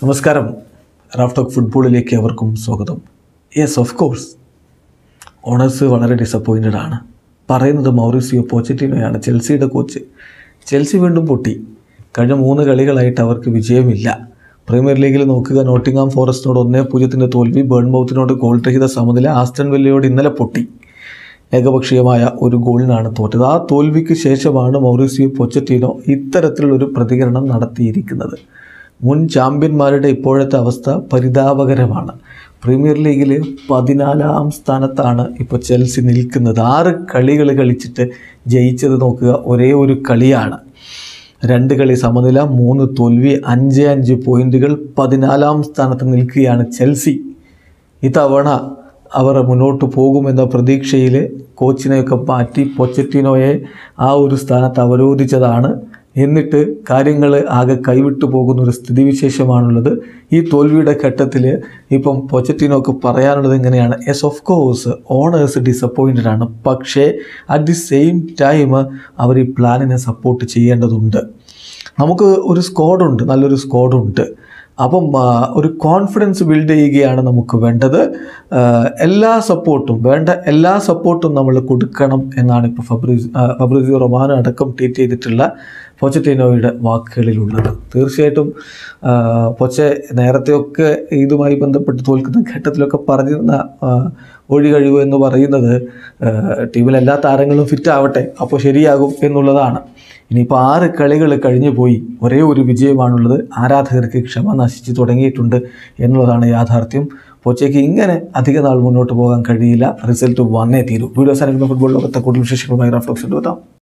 നമസ്കാരം Raf talk ഫുട്ബോളിലേക്ക് അവർക്കും സ്വാഗതം യെസ് ഓഫ് കോഴ്സ് ഓണേഴ്സ് വളരെ ഡിസപ്പോയിൻറ്റഡ് ആണ് പറയുന്നത് മൗറിസിയോ പോച്ചറ്റിനോയാണ് ചെൽസിയുടെ കോച്ച് ചെൽസി വീണ്ടും പൊട്ടി കഴിഞ്ഞ മൂന്ന് കളികളായിട്ട് അവർക്ക് വിജയമില്ല പ്രീമിയർ ലീഗിൽ നോക്കുക നോട്ടിംഗാം ഫോറസ്റ്റിനോട് ഒന്നേ പൂജ്യത്തിൻ്റെ തോൽവി ബേൺമൗത്തിനോട് ഗോൾ രഹിത സമനില ആസ്റ്റൺ വില്ലയോട് ഇന്നലെ പൊട്ടി ഏകപക്ഷീയമായ ഒരു ഗോളിനാണ് തോറ്റത് ആ തോൽവിക്ക് ശേഷമാണ് മൗറിസിയോ പൊച്ചറ്റീനോ ഇത്തരത്തിലുള്ളൊരു പ്രതികരണം നടത്തിയിരിക്കുന്നത് മുൻ ചാമ്പ്യന്മാരുടെ ഇപ്പോഴത്തെ അവസ്ഥ പരിതാപകരമാണ് പ്രീമിയർ ലീഗിൽ പതിനാലാം സ്ഥാനത്താണ് ഇപ്പോൾ ചെൽസി നിൽക്കുന്നത് ആറ് കളികൾ കളിച്ചിട്ട് ജയിച്ചത് നോക്കുക ഒരേ ഒരു കളിയാണ് രണ്ട് കളി സമനില മൂന്ന് തോൽവി അഞ്ച് അഞ്ച് പോയിന്റുകൾ പതിനാലാം സ്ഥാനത്ത് നിൽക്കുകയാണ് ചെൽസി ഇത്തവണ അവർ മുന്നോട്ട് പോകുമെന്ന പ്രതീക്ഷയിൽ കോച്ചിനെയൊക്കെ മാറ്റി പൊച്ചറ്റിനോയെ ആ ഒരു സ്ഥാനത്ത് അവരോധിച്ചതാണ് എന്നിട്ട് കാര്യങ്ങൾ ആകെ കൈവിട്ടു പോകുന്ന ഒരു സ്ഥിതിവിശേഷമാണുള്ളത് ഈ തോൽവിയുടെ ഘട്ടത്തിൽ ഇപ്പം പൊച്ചറ്റിനോക്ക് പറയാനുള്ളത് എങ്ങനെയാണ് yes of course owners disappointed ആണ് പക്ഷേ അറ്റ് ദി സെയിം ടൈം അവർ ഈ പ്ലാനിനെ സപ്പോർട്ട് ചെയ്യേണ്ടതുണ്ട് നമുക്ക് ഒരു സ്ക്വാഡുണ്ട് നല്ലൊരു സ്ക്വാഡുണ്ട് അപ്പം ആ, ഒരു കോൺഫിഡൻസ് ബിൽഡ് ചെയ്യുകയാണ് നമുക്ക് വേണ്ടത് ആ, എല്ലാ സപ്പോർട്ടും വേണ്ട എല്ലാ സപ്പോർട്ടും നമ്മൾ കൊടുക്കണം എന്നാണ് ഇപ്പോൾ ഫബ്രീസ് ആ, ഫബ്രീസിയോ റൊമാനോ അടക്കം ട്വീറ്റ് ചെയ്തിട്ടുള്ള പൊച്ചറ്റിനോയുടെ വാക്കുകളിലുള്ളത് തീർച്ചയായിട്ടും ആ, പൊച്ചെ നേരത്തെയൊക്കെ ഇതുമായി ബന്ധപ്പെട്ട് തോൽക്കുന്ന ഘട്ടത്തിലൊക്കെ പറഞ്ഞിരുന്ന ആ, ഒഴി കഴിവ് എന്ന് പറയുന്നത് ആ, ടീമിലെ എല്ലാ താരങ്ങളും ഫിറ്റ് ആവട്ടെ അപ്പോൾ ശരിയാകും എന്നുള്ളതാണ് ഇനിയിപ്പോൾ ആറ് കളികൾ കഴിഞ്ഞു പോയി ഒരേ ഒരു വിജയമാണുള്ളത് ആരാധകർക്ക് ക്ഷമ നശിച്ചു തുടങ്ങിയിട്ടുണ്ട് എന്നുള്ളതാണ് യാഥാർത്ഥ്യം പോച്ചയ്ക്ക് ഇങ്ങനെ അധിക നാൾ മുന്നോട്ട് പോകാൻ കഴിയില്ല റിസൾട്ട് വന്നേ തീരൂ വീഡിയോസ് അനുഭവ ഫുട്ബോൾ ലോകത്തെ കൂടുതൽ വിശേഷങ്ങളുമായി റാഫ്ലോക്സ് എത്താം